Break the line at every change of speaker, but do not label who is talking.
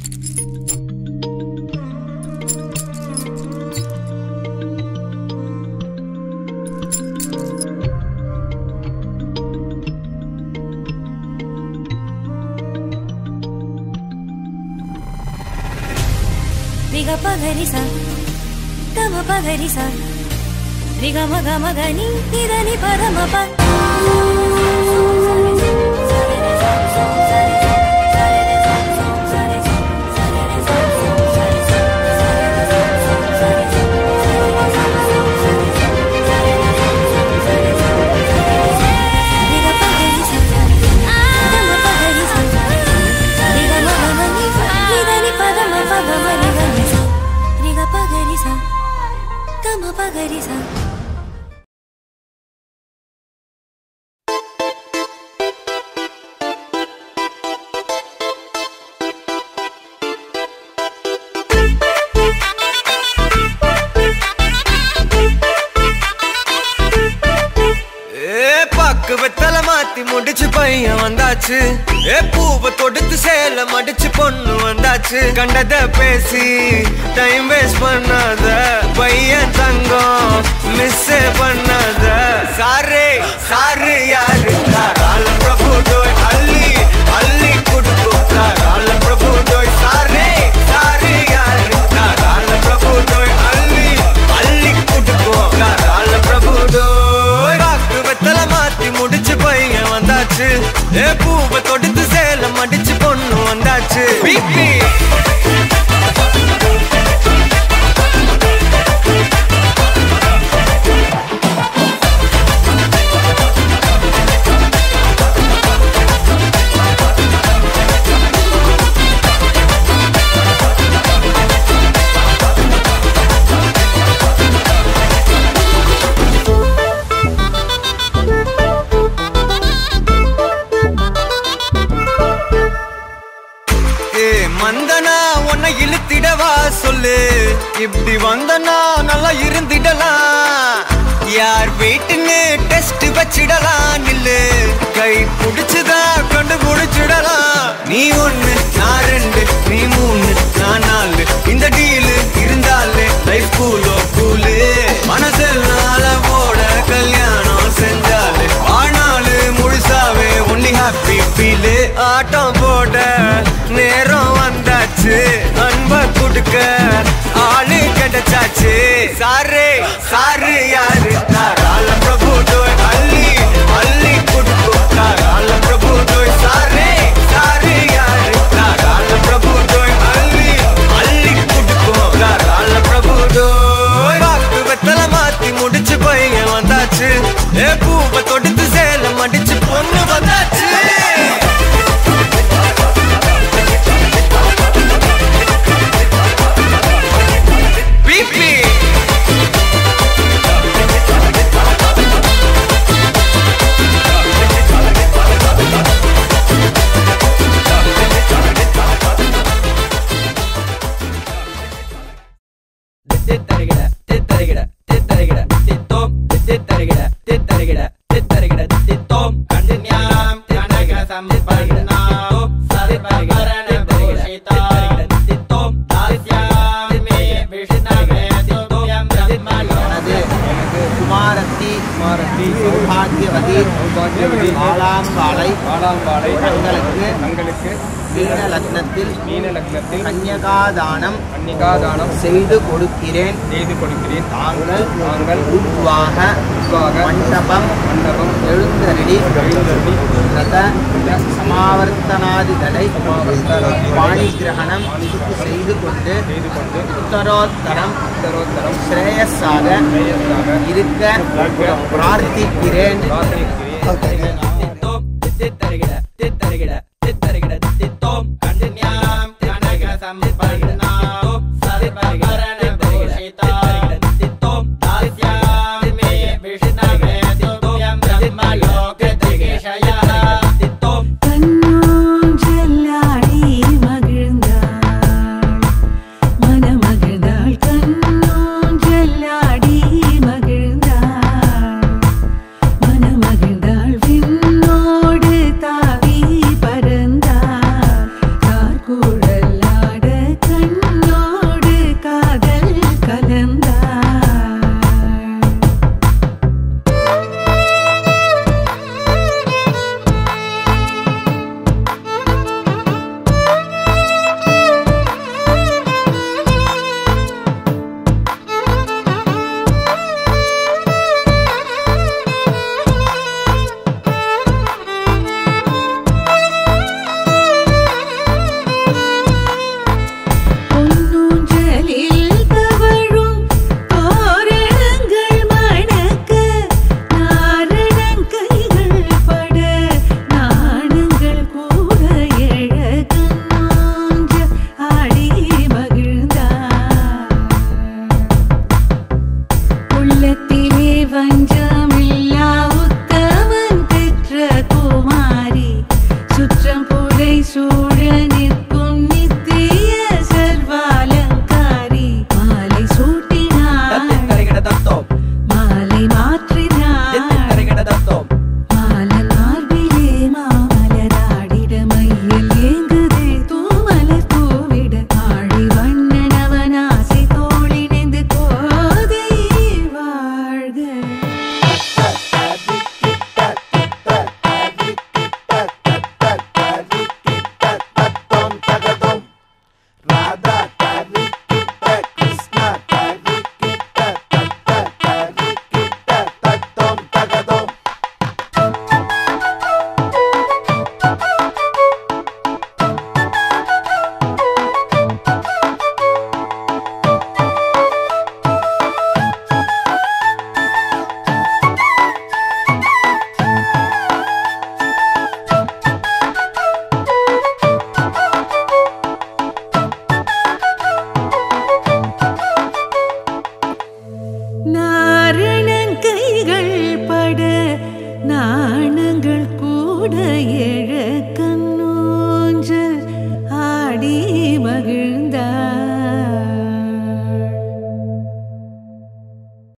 రిగ పగరి స గమ పగరి స రిగ మగ మగ ని నిదని పదమ ప రిగ పగరి స గమ పగరి స రిగ మగ మగ ని నిదని పదమ పదమ రిగ ని స రిగ పగరి స గమ పగరి స
ஏ பாக்கு வெத்தல மாத்தி முடிச்சு பையன் வந்தாச்சு ஏ பூவை தொடுத்து சேல மடிச்சு பொண்ணு வந்தாச்சு கண்டத பேசி டைம் வேஸ்ட் பண்ணாத பையன் தங்கம் மிஸ் பண்ணாத சாரே சாரு யாரு தாராள பிரபு டோய் அள்ளி அள்ளி குடுக்கும் தாராள பிரபு டோய் சாரே சாரு யாரு தாராள பிரபு டோய் அள்ளி அள்ளி குடுக்கும் தாராள பிரபு டோய் ராக்கு வெத்தல மாத்தி முடிச்சு பையன் வந்தாச்சு ஏ பூவை தொடுத்து சேலம் அடிச்சு பொண்ணு வந்தாச்சு பிபி ஏ மந்தனா உன்னை இழுத்திடவா சொல்லு இப்படி வந்தனா நல்லா இருந்திடலாம் யார் வீட்டுன்னு டெஸ்ட் வச்சிடலாம் நில்லு கை புடிச்சுதா கண்டு புடிச்சிடலாம் நீ ஒண்ணு நான் ரெண்டு நீ மூணு நான் நாலு இந்த டீலு இருந்தாலே லைஃப் கூலோ கூலு மனசெல்லாம் போட கல்யாணம் செஞ்சாலே ஆனாலு முழுசாவே ஒன்லி ஹாப்பி ஃபீலு ஆட்டம் போட நேரம் வந்தாச்சு அன்ப கொடுக்க ஆளு கிடைச்சாச்சு சாரு சாரு யாரு தாராள பிரபு டோய் அள்ளி அள்ளி கொடுக்கும் தாராள பிரபு டோய் சாரே சாரு யாரு தாராள பிரபு டோய் அள்ளி அள்ளி கொடுக்கும் தாராள பிரபு டோய் வாக்கு வெத்தல மாத்தி முடிச்சு பையன் வந்தாச்சு ஏ பூவை தொடுத்து சேலம் அடிச்சு பொண்ணு வந்தாச்சு பிபி
தித்தரிகிட தித்தரிகிட தித்தரிகிட தித்தோம் தித்தரிகிட தித்தரிகிட தித்தரிகிட தித்தோம் கண்டின்யாம் தித்தரிகிட சம்பரிகிட சரிபரிகிட தித்தரிகிட தித்தோம் தாஸ்யாம் மே விஷ்ணவே தித்தோம் பிரதிமானது
குமாரத்தி குமாரத்தி சௌபாகியவதி சௌபாகியவதி ஆலாம்பாளை
ஆலாம்பாளை
தங்களுக்கு
தங்களுக்கு
மீன லக்னத்தில்
மீன லக்னத்தில்
கன்யகாதானம்
கன்னிகாதானம்
செய்து கொடுக்கிறேன்
செய்து கொடுக்கிறேன்
தாங்கள்
நாங்கள்
உருவாக
உருவாக
மண்டபம்
மண்டபம்
எழுந்தருளி
எழுந்தருளி
ரத சமாவர்த்தனாதிகளை வாணி கிரகணம் செய்து கொண்டு
செய்து கொண்டு
உத்தரோத்தரம்
உத்தரோத்தரம்
ஸ்ரேயஸாக
ஸ்ரேயஸாக
இருக்க பிரார்த்திக்கிறேன்
பிரார்த்தனைக்கிறேன்
தித்தோம் தித்தரிகிட